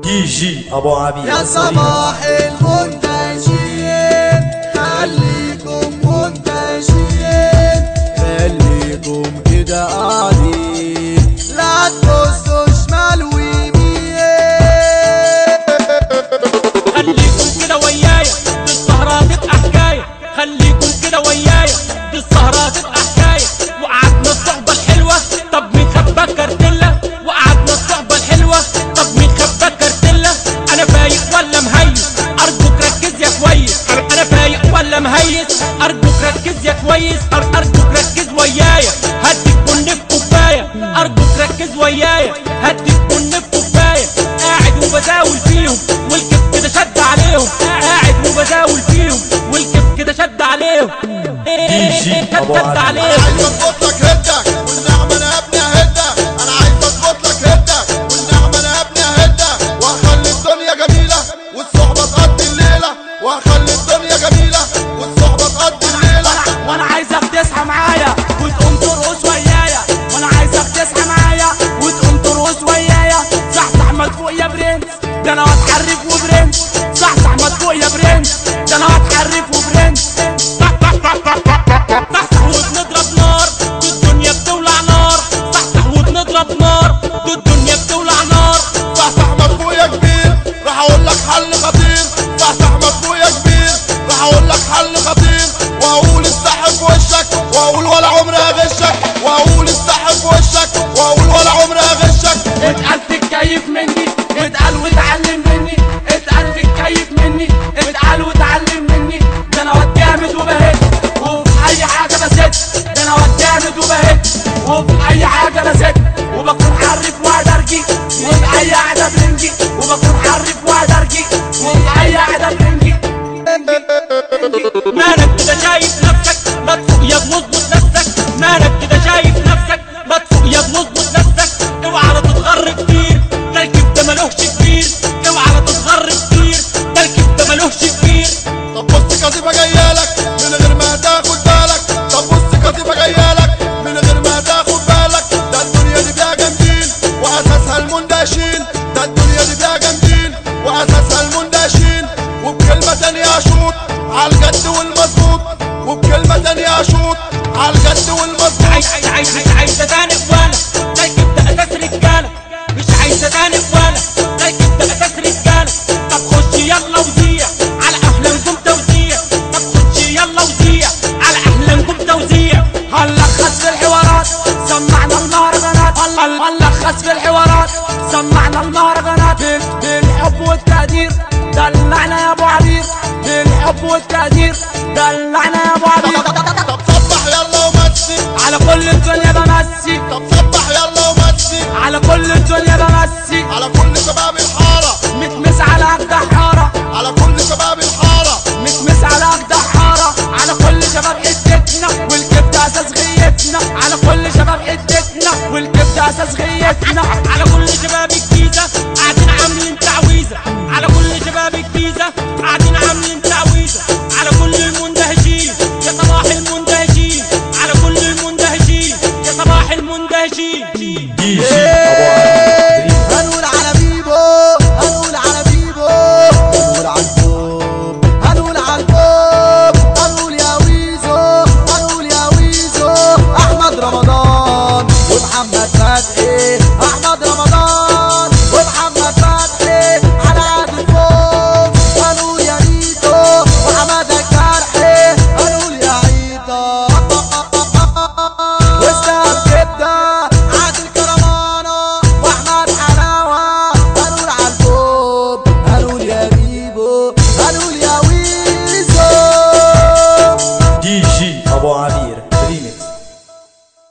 دي جي ابو عبيد يا صباح المنتجين خليكم منتجين خليكم كده قاعدين لا تبصوا شمال ويمين خليكم كده ويايا دي السهرة تبقى حكاية خليكم كده ويايا دي السهرة تبقى حكاية وقعدنا الصحبة الحلوة طب مين خبى كارتيلا وقعدنا الصحبة الحلوة طب مين خبى كارتيلا أنا فايق ولا مهيس أرجوك ركز يا كويس أنا فايق ولا مهيس أرجوك ركز يا كويس أر- أرجوك ركز ويايا هديك بن في كوباية أرجوك ركز ويايا هديك بن في كوباية قاعد وبداول فيهم والكيف كده شد عليهم قاعد وبداول فيهم والكيف كده شد عليهم دي جي أبو شد علي. عليهم عايز اظبط لك هدك والنعمة انا ابني هدك انا عايز اظبط لك هدك والنعمة انا ابني هدك واخلي الدنيا جميلة والصحبة تقضي الليلة واخلي الدنيا جميلة والصحبة تقضي الليلة وانا عايزك تصحى معايا وتقوم ترقص ويايا وانا عايزك تصحى معايا وتقوم ترقص ويايا صح صح مدفوق يا برنس ده انا هتحرف وبرنس صح صح مدفوق يا برنس ده انا هتحرف وبرنس صح صح صح صح صح صح صح صح وبنضرب نار دي الدنيا بتولع نار صح صح وبنضرب نار دي الدنيا بتولع نار صح صح مدفوع يا كبير راح اقول لك حل خطير صح صح مدفوع يا كبير راح اقول لك حل خطير واقول الصح في وشك واقول ولا عمري اغشك واقول الصح في وشك واقول ولا عمري اغشك اتقل تتكيف مني اتقل وتعلم مني اتقل تتكيف مني اتقل وتعلم مني ده انا واد جامد وبهت وفي اي حاجه بست ده انا واد جامد وبهت وفي اي حاجه بست وبكون حرف وادرجي وفي اي قعده بنجي وبكون حرف وادرجي وفي اي قعده بنجي مالك كده شايف نفسك مدفوق يا بنظبط نفسك مالك كده شايف نفسك مدفوق يا بنظبط نفسك اوعى لا تتغر كتير ده الكيف ده ملوش كبير اوعى لا تتغر كتير ده الكيف ده ملوش كبير طب بص كتيبة جايالك من غير ما تاخد بالك طب بص كتيبة جايالك من غير ما تاخد بالك ده الدنيا دي فيها جامدين واساسها المندشين ده الدنيا دي فيها جامدين واساسها المندشين وبكلمة تانية اشوط عالجد والمظبوط وبكلمة تانية اشوط عالجد والمظبوط عايز عايز مش عايزه تاني ولا ده الكيف ده اساس رجاله مش عايزه تاني ولا ده الكيف ده اساس رجاله طب خش يلا وزيع على احلى نجوم توزيع طب خش يلا وزيع على احلى نجوم توزيع هنلخص في الحوارات سمعنا المهرجانات هل- هنلخص في الحوارات سمعنا المهرجانات بال- بالحب والتقدير دلعنا يا ابو عبير بالحب والتقدير دلعنا يا ابو عبير طب صبح يلا ومسي على كل الدنيا بمسي طب صبح يلا ومسي على كل الدنيا بمسي على كل شباب الحارة متمس على اجدع حاره على كل شباب الحارة متمس على اجدع حاره على كل شباب حتتنا والكبده اساس غيتنا على كل شباب حتتنا والكبده اساس غيتنا على كل شباب